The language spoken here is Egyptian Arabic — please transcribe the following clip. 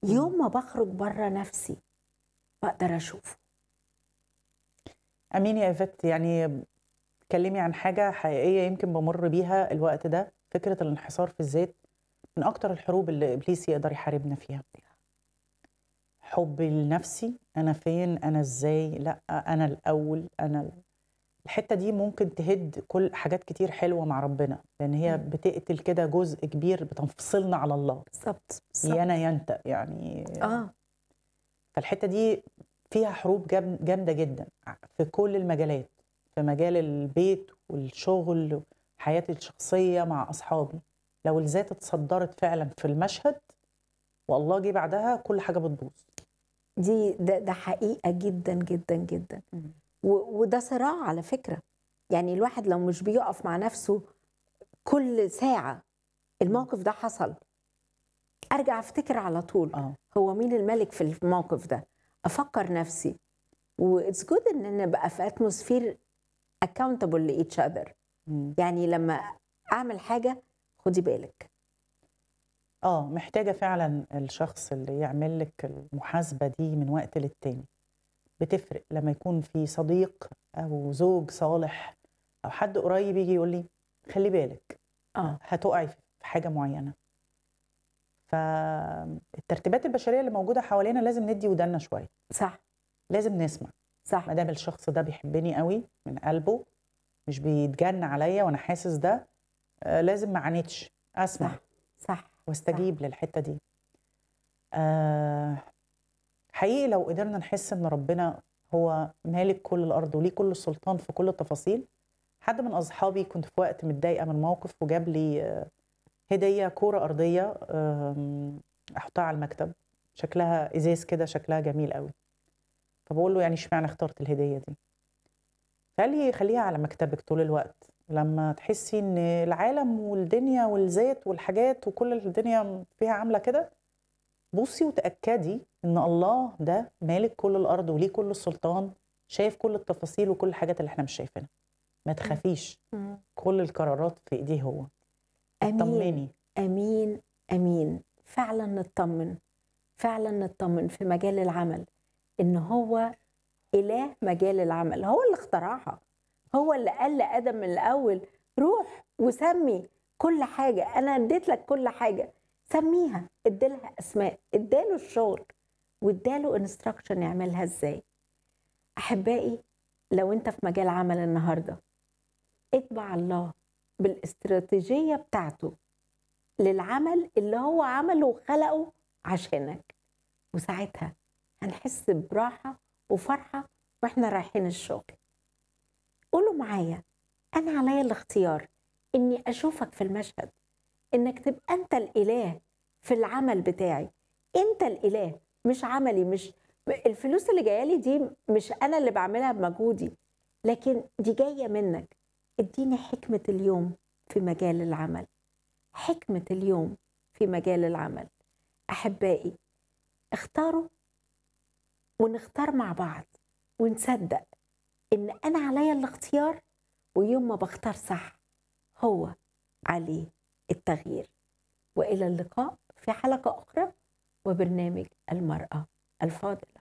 يوم ما بخرج بره نفسي بقدر اشوفه امين يا ايفت يعني اتكلمي عن حاجه حقيقيه يمكن بمر بيها الوقت ده فكره الانحصار في الذات من اكتر الحروب اللي ابليس يقدر يحاربنا فيها حبي لنفسي انا فين انا ازاي لا انا الاول انا ال- الحته دي ممكن تهد كل حاجات كتير حلوه مع ربنا لان هي مم. بتقتل كده جزء كبير بتنفصلنا على الله بالظبط يا انا يا انت يعني اه فالحته دي فيها حروب جام- جامده جدا في كل المجالات في مجال البيت والشغل حياتي الشخصيه مع اصحابي لو الذات اتصدرت فعلا في المشهد والله جه بعدها كل حاجه بتبوظ دي ده, ده حقيقه جدا جدا جدا و- وده صراع على فكره يعني الواحد لو مش بيقف مع نفسه كل ساعه الموقف ده حصل ارجع افتكر على طول اه هو مين الملك في الموقف ده افكر نفسي واتس جود ان نبقى في اتموسفير اكاونتبل لايتش اذر مم. يعني لما اعمل حاجه خدي بالك اه محتاجه فعلا الشخص اللي يعمل لك المحاسبه دي من وقت للتاني بتفرق لما يكون في صديق او زوج صالح او حد قريب يجي يقول لي خلي بالك اه هتقعي في حاجه معينه فالترتيبات البشريه اللي موجوده حوالينا لازم ندي ودنا شويه صح لازم نسمع صح ما دام الشخص ده بيحبني قوي من قلبه مش بيتجن عليا وانا حاسس ده آه لازم ما عانيتش اسمع صح صح واستجيب للحته دي آه حقيقي لو قدرنا نحس ان ربنا هو مالك كل الارض وليه كل السلطان في كل التفاصيل حد من اصحابي كنت في وقت متضايقه من موقف وجاب لي آه، هديه كوره ارضيه آم، احطها على المكتب شكلها ازاز كده شكلها جميل قوي فبقول له يعني اشمعنى اخترت الهديه دي فقال لي خليها على مكتبك طول الوقت لما تحسي ان العالم والدنيا والذات والحاجات وكل الدنيا فيها عامله كده بصي وتاكدي ان الله ده مالك كل الارض وليه كل السلطان شايف كل التفاصيل وكل الحاجات اللي احنا مش شايفينها ما تخافيش مم. كل القرارات في ايديه هو امين طمني امين امين فعلا نطمن فعلا نطمن في مجال العمل ان هو اله مجال العمل هو اللي اخترعها هو اللي قال لادم من الاول روح وسمي كل حاجه انا اديت لك كل حاجه سميها اديلها اسماء اداله الشغل واداله انستراكشن يعملها ازاي احبائي لو انت في مجال عمل النهارده اتبع الله بالاستراتيجيه بتاعته للعمل اللي هو عمله وخلقه عشانك وساعتها هنحس براحة وفرحة واحنا رايحين الشغل قولوا معايا أنا عليا الاختيار إني أشوفك في المشهد إنك تبقى أنت الإله في العمل بتاعي أنت الإله مش عملي مش الفلوس اللي جايه لي دي مش أنا اللي بعملها بمجهودي لكن دي جاية منك اديني حكمة اليوم في مجال العمل حكمة اليوم في مجال العمل أحبائي اختاروا ونختار مع بعض ونصدق إن أنا عليا الاختيار ويوم ما بختار صح هو عليه التغيير وإلى اللقاء في حلقة أخرى وبرنامج المرأة الفاضل